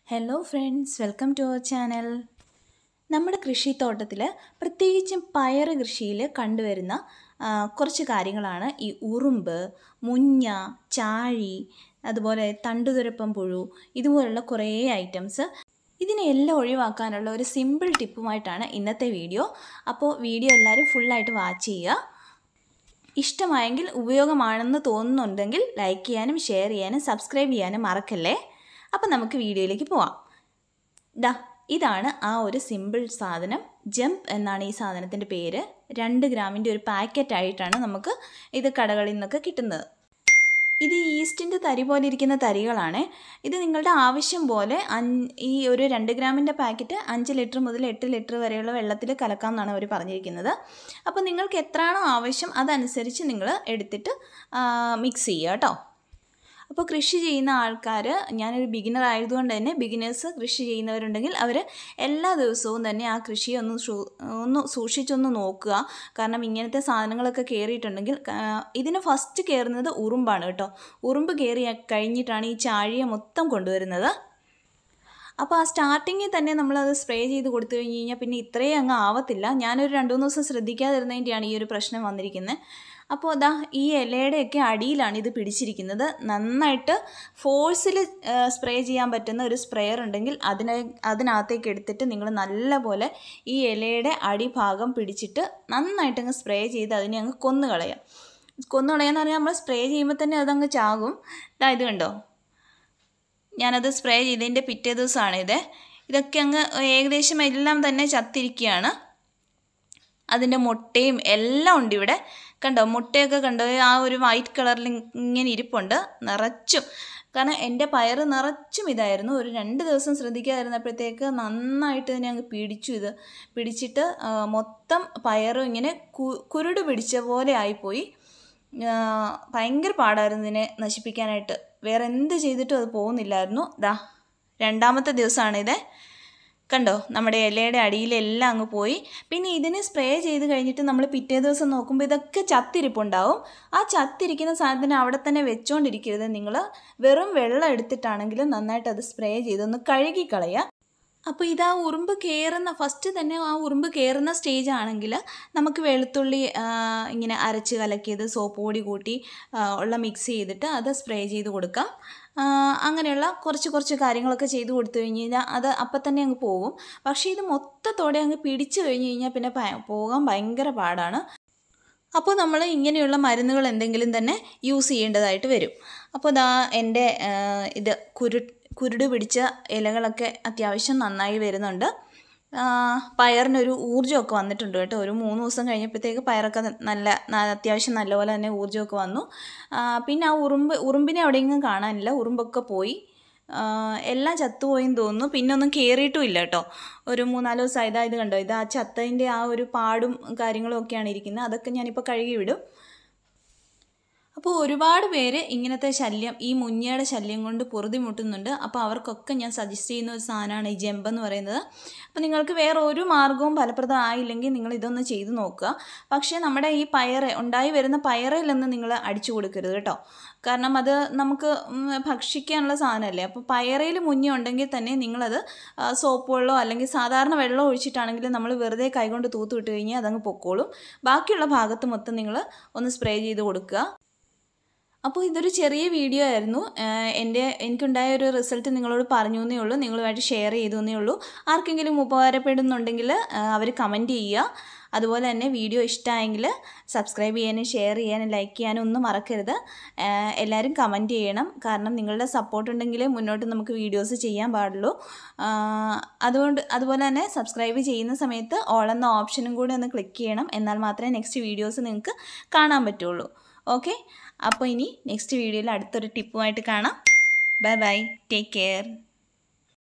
hello friends welcome to our channel നമ്മുടെ കൃഷിത്തോട്ടത്തിൽ പ്രത്യേകിച്ചും പയർ കൃഷിയിൽ കണ്ടുവരുന്ന ആ, കുറച്ച് കാര്യങ്ങളാണ് ഈ ഉറുമ്പ് മുഞ്ഞ ചാഴി അതുപോലെ തണ്ടുതുരപ്പം പുഴു ഇതുപോലുള്ള കുറേ ഐറ്റംസ് ഇതിനെല്ലാം ഒഴിവാക്കാനുള്ള ഒരു സിമ്പിൾ ടിപ്പുമായിട്ടാണ് ഇന്നത്തെ വീഡിയോ അപ്പോൾ വീഡിയോ എല്ലാവരും ഫുള്ളായിട്ട് വാച്ച് ചെയ്യുക ഇഷ്ടമായെങ്കിൽ ഉപയോഗമാണെന്ന് തോന്നുന്നുണ്ടെങ്കിൽ ലൈക്ക് ചെയ്യാനും ഷെയർ ചെയ്യാനും സബ്സ്ക്രൈബ് ചെയ്യാനും മറക്കല്ലേ അപ്പം നമുക്ക് വീഡിയോയിലേക്ക് പോവാം ദാ ഇതാണ് ആ ഒരു സിമ്പിൾ സാധനം ജംപ് എന്നാണ് ഈ സാധനത്തിൻ്റെ പേര് രണ്ട് ഗ്രാമിൻ്റെ ഒരു പാക്കറ്റ് ആയിട്ടാണ് നമുക്ക് ഇത് കടകളിൽ നിന്നൊക്കെ കിട്ടുന്നത് ഇത് ഈസ്റ്റിൻ്റെ തരി പോലെ ഇരിക്കുന്ന തരികളാണ് ഇത് നിങ്ങളുടെ ആവശ്യം പോലെ അഞ്ച് ഈ ഒരു രണ്ട് ഗ്രാമിൻ്റെ പാക്കറ്റ് അഞ്ച് ലിറ്റർ മുതൽ എട്ട് ലിറ്റർ വരെയുള്ള വെള്ളത്തിൽ കലക്കാമെന്നാണ് അവർ പറഞ്ഞിരിക്കുന്നത് അപ്പോൾ നിങ്ങൾക്ക് എത്രയാണോ ആവശ്യം അതനുസരിച്ച് നിങ്ങൾ എടുത്തിട്ട് മിക്സ് ചെയ്യുക കേട്ടോ അപ്പോൾ കൃഷി ചെയ്യുന്ന ആൾക്കാർ ഞാനൊരു ബിഗിനർ ആയതുകൊണ്ട് തന്നെ ബിഗിനേഴ്സ് കൃഷി ചെയ്യുന്നവരുണ്ടെങ്കിൽ അവർ എല്ലാ ദിവസവും തന്നെ ആ കൃഷിയെ ഒന്ന് സൂ- ഒന്ന് സൂക്ഷിച്ചൊന്ന് നോക്കുക കാരണം ഇങ്ങനത്തെ സാധനങ്ങളൊക്കെ കയറിയിട്ടുണ്ടെങ്കിൽ ആ, ഇതിന് ഫസ്റ്റ് കയറുന്നത് ഉറുമ്പാണ് കേട്ടോ ഉറുമ്പ് കയറി കഴിഞ്ഞിട്ടാണ് ഈ ചാഴിയെ മൊത്തം കൊണ്ടുവരുന്നത് അപ്പോൾ ആ സ്റ്റാർട്ടിങ്ങിൽ തന്നെ നമ്മളത് സ്പ്രേ ചെയ്ത് കൊടുത്തു കഴിഞ്ഞ് കഴിഞ്ഞാൽ പിന്നെ ഇത്രയും അങ്ങ് ആവത്തില്ല ഞാനൊരു രണ്ട് മൂന്ന് ദിവസം ശ്രദ്ധിക്കാതിരുന്നതിൻ്റെയാണ് ഈ ഒരു പ്രശ്നം വന്നിരിക്കുന്നത് അപ്പോൾ അതാ ഈ ഇലയുടെയൊക്കെ അടിയിലാണ് ഇത് പിടിച്ചിരിക്കുന്നത് നന്നായിട്ട് ഫോഴ്സിൽ സ്പ്രേ ചെയ്യാൻ പറ്റുന്ന ഒരു സ്പ്രെയർ ഉണ്ടെങ്കിൽ അതിനെ അതിനകത്തേക്ക് എടുത്തിട്ട് നിങ്ങൾ നല്ലപോലെ ഈ ഇലയുടെ അടിഭാഗം പിടിച്ചിട്ട് നന്നായിട്ടങ്ങ് സ്പ്രേ ചെയ്ത് അതിനെ അങ്ങ് കൊന്നു കളയാം കൊന്നു കളയാന്ന് പറഞ്ഞാൽ നമ്മൾ സ്പ്രേ ചെയ്യുമ്പോൾ തന്നെ അതങ്ങ് ചാകും ഇതാ ഇത് കണ്ടോ ഞാനത് സ്പ്രേ ചെയ്തതിൻ്റെ പിറ്റേ ദിവസമാണിത് ഇതൊക്കെ അങ്ങ് ഏകദേശം എല്ലാം തന്നെ ചത്തിരിക്കുകയാണ് അതിൻ്റെ മുട്ടയും എല്ലാം ഉണ്ട് ഇവിടെ കണ്ടോ മുട്ടയൊക്കെ കണ്ടോ ആ ഒരു വൈറ്റ് കളറിൽ ഇങ്ങനെ ഇരിപ്പുണ്ട് നിറച്ചും കാരണം എൻ്റെ പയർ നിറച്ചും ഇതായിരുന്നു ഒരു രണ്ട് ദിവസം ശ്രദ്ധിക്കാതിരുന്നപ്പോഴത്തേക്ക് നന്നായിട്ട് തന്നെ അങ്ങ് പിടിച്ചു ഇത് പിടിച്ചിട്ട് ആ, മൊത്തം പയറും ഇങ്ങനെ കു കുരുട് പിടിച്ച പോലെ ആയിപ്പോയി ആ, ഭയങ്കര പാടായിരുന്നു ഇതിനെ നശിപ്പിക്കാനായിട്ട് വേറെ എന്ത് ചെയ്തിട്ടും അത് പോകുന്നില്ലായിരുന്നു ദാ രണ്ടാമത്തെ ദിവസമാണിത് കണ്ടോ നമ്മുടെ ഇലയുടെ അടിയിലെല്ലാം അങ്ങ് പോയി പിന്നെ ഇതിന് സ്പ്രേ ചെയ്ത് കഴിഞ്ഞിട്ട് നമ്മൾ പിറ്റേ ദിവസം നോക്കുമ്പോൾ ഇതൊക്കെ ചത്തിരിപ്പുണ്ടാവും ആ ചത്തിരിക്കുന്ന സാധനത്തിന് അവിടെ തന്നെ വെച്ചോണ്ടിരിക്കരുത് നിങ്ങൾ വെറും വെള്ളം എടുത്തിട്ടാണെങ്കിലും നന്നായിട്ട് അത് സ്പ്രേ ചെയ്തൊന്ന് കഴുകി കളയുക അപ്പോൾ ഇതാ ഉറുമ്പ് കയറുന്ന ഫസ്റ്റ് തന്നെ ആ ഉറുമ്പ് കയറുന്ന സ്റ്റേജ് ആണെങ്കിൽ നമുക്ക് വെളുത്തുള്ളി ആ, ഇങ്ങനെ അരച്ച് കലക്കിയത് സോപ്പ് പൊടി കൂട്ടി ആ, ഉള്ള മിക്സ് ചെയ്തിട്ട് അത് സ്പ്രേ ചെയ്ത് കൊടുക്കാം ആ, അങ്ങനെയുള്ള കുറച്ച് കുറച്ച് കാര്യങ്ങളൊക്കെ ചെയ്ത് കൊടുത്തു കഴിഞ്ഞ് കഴിഞ്ഞാൽ അത് അപ്പം തന്നെ അങ്ങ് പോകും പക്ഷേ ഇത് മൊത്തത്തോടെ അങ്ങ് പിടിച്ചു കഴിഞ്ഞ് കഴിഞ്ഞാൽ പിന്നെ ഭയ- പോകാൻ ഭയങ്കര പാടാണ് അപ്പോൾ നമ്മൾ ഇങ്ങനെയുള്ള മരുന്നുകൾ എന്തെങ്കിലും തന്നെ യൂസ് ചെയ്യേണ്ടതായിട്ട് വരും അപ്പോൾ ദാ എൻ്റെ ആ, ഇത് കുരു കുരുട് പിടിച്ച ഇലകളൊക്കെ അത്യാവശ്യം നന്നായി വരുന്നുണ്ട് ആ, പയറിനൊരു ഊർജ്ജമൊക്കെ വന്നിട്ടുണ്ട് കേട്ടോ ഒരു മൂന്ന് ദിവസം കഴിഞ്ഞപ്പോഴത്തേക്ക് പയറൊക്കെ നല്ല ന- അത്യാവശ്യം നല്ലപോലെ തന്നെ ഊർജ്ജമൊക്കെ വന്നു ആ, പിന്നെ ആ ഉറുമ്പ് ഉറുമ്പിനെ എവിടെയെങ്കിലും കാണാനില്ല ഉറുമ്പൊക്കെ പോയി ആ, എല്ലാം ചത്തുപോയെന്ന് തോന്നുന്നു പിന്നെ ഒന്നും കയറിയിട്ടും ഇല്ല കേട്ടോ ഒരു മൂന്നാല് ദിവസം ഇതാ ഇത് കണ്ടോ ഇത് ആ ചത്തതിൻ്റെ ആ ഒരു പാടും കാര്യങ്ങളും ഒക്കെയാണ് ഇരിക്കുന്നത് അതൊക്കെ ഞാനിപ്പോൾ കഴുകി വിടും അപ്പോൾ ഒരുപാട് പേര് ഇങ്ങനത്തെ ശല്യം ഈ മുഞ്ഞയുടെ ശല്യം കൊണ്ട് പൊറുതിമുട്ടുന്നുണ്ട് അപ്പോൾ അവർക്കൊക്കെ ഞാൻ സജസ്റ്റ് ചെയ്യുന്ന ഒരു സാധനമാണ് ഈ ജമ്പ് എന്ന് പറയുന്നത് അപ്പോൾ നിങ്ങൾക്ക് വേറെ ഒരു മാർഗവും ഫലപ്രദം ആയില്ലെങ്കിൽ നിങ്ങൾ ഇതൊന്ന് ചെയ്ത് നോക്കുക പക്ഷേ നമ്മുടെ ഈ പയറ് ഉണ്ടായി വരുന്ന പയറിലൊന്നും നിങ്ങൾ അടിച്ചു കൊടുക്കരുത് കേട്ടോ കാരണം അത് നമുക്ക് ഉം, ഭക്ഷിക്കാനുള്ള സാധനമല്ലേ അപ്പോൾ പയറയിൽ മുഞ്ഞ ഉണ്ടെങ്കിൽ തന്നെ നിങ്ങളത് ആ, സോപ്പ് വെള്ളമോ അല്ലെങ്കിൽ സാധാരണ വെള്ളം ഒഴിച്ചിട്ടാണെങ്കിലും നമ്മൾ വെറുതെ കൈകൊണ്ട് തൂത്ത് വിട്ട് കഴിഞ്ഞാൽ അതങ്ങ് പൊക്കോളും ബാക്കിയുള്ള ഭാഗത്ത് മൊത്തം നിങ്ങൾ ഒന്ന് സ്പ്രേ ചെയ്ത് കൊടുക്കുക അപ്പോൾ ഇതൊരു ചെറിയ വീഡിയോ ആയിരുന്നു ആഹ് എൻ്റെ എനിക്കുണ്ടായ ഒരു റിസൾട്ട് നിങ്ങളോട് പറഞ്ഞു എന്നേ ഉള്ളൂ നിങ്ങളുമായിട്ട് ഷെയർ ചെയ്തു എന്നേ ഉള്ളൂ ആർക്കെങ്കിലും ഉപകാരപ്പെടുന്നുണ്ടെങ്കിൽ അവർ കമൻറ്റ് ചെയ്യുക അതുപോലെ തന്നെ വീഡിയോ ഇഷ്ടമായെങ്കിൽ സബ്സ്ക്രൈബ് ചെയ്യാനും ഷെയർ ചെയ്യാനും ലൈക്ക് ചെയ്യാനും ഒന്നും മറക്കരുത് ആഹ് എല്ലാവരും കമൻറ്റ് ചെയ്യണം കാരണം നിങ്ങളുടെ സപ്പോർട്ട് ഉണ്ടെങ്കിലേ മുന്നോട്ട് നമുക്ക് വീഡിയോസ് ചെയ്യാൻ പാടുള്ളൂ ആഹ് അതുകൊണ്ട് അതുപോലെ തന്നെ സബ്സ്ക്രൈബ് ചെയ്യുന്ന സമയത്ത് ഓൾ എന്ന ഓപ്ഷനും കൂടി ഒന്ന് ക്ലിക്ക് ചെയ്യണം എന്നാൽ മാത്രമേ നെക്സ്റ്റ് വീഡിയോസ് നിങ്ങൾക്ക് കാണാൻ പറ്റുള്ളൂ ഓക്കെ അപ്പോൾ ഇനി നെക്സ്റ്റ് വീഡിയോയിൽ അടുത്തൊരു ടിപ്പുമായിട്ട് കാണാം ബൈ ബൈ ടേക്ക് കെയർ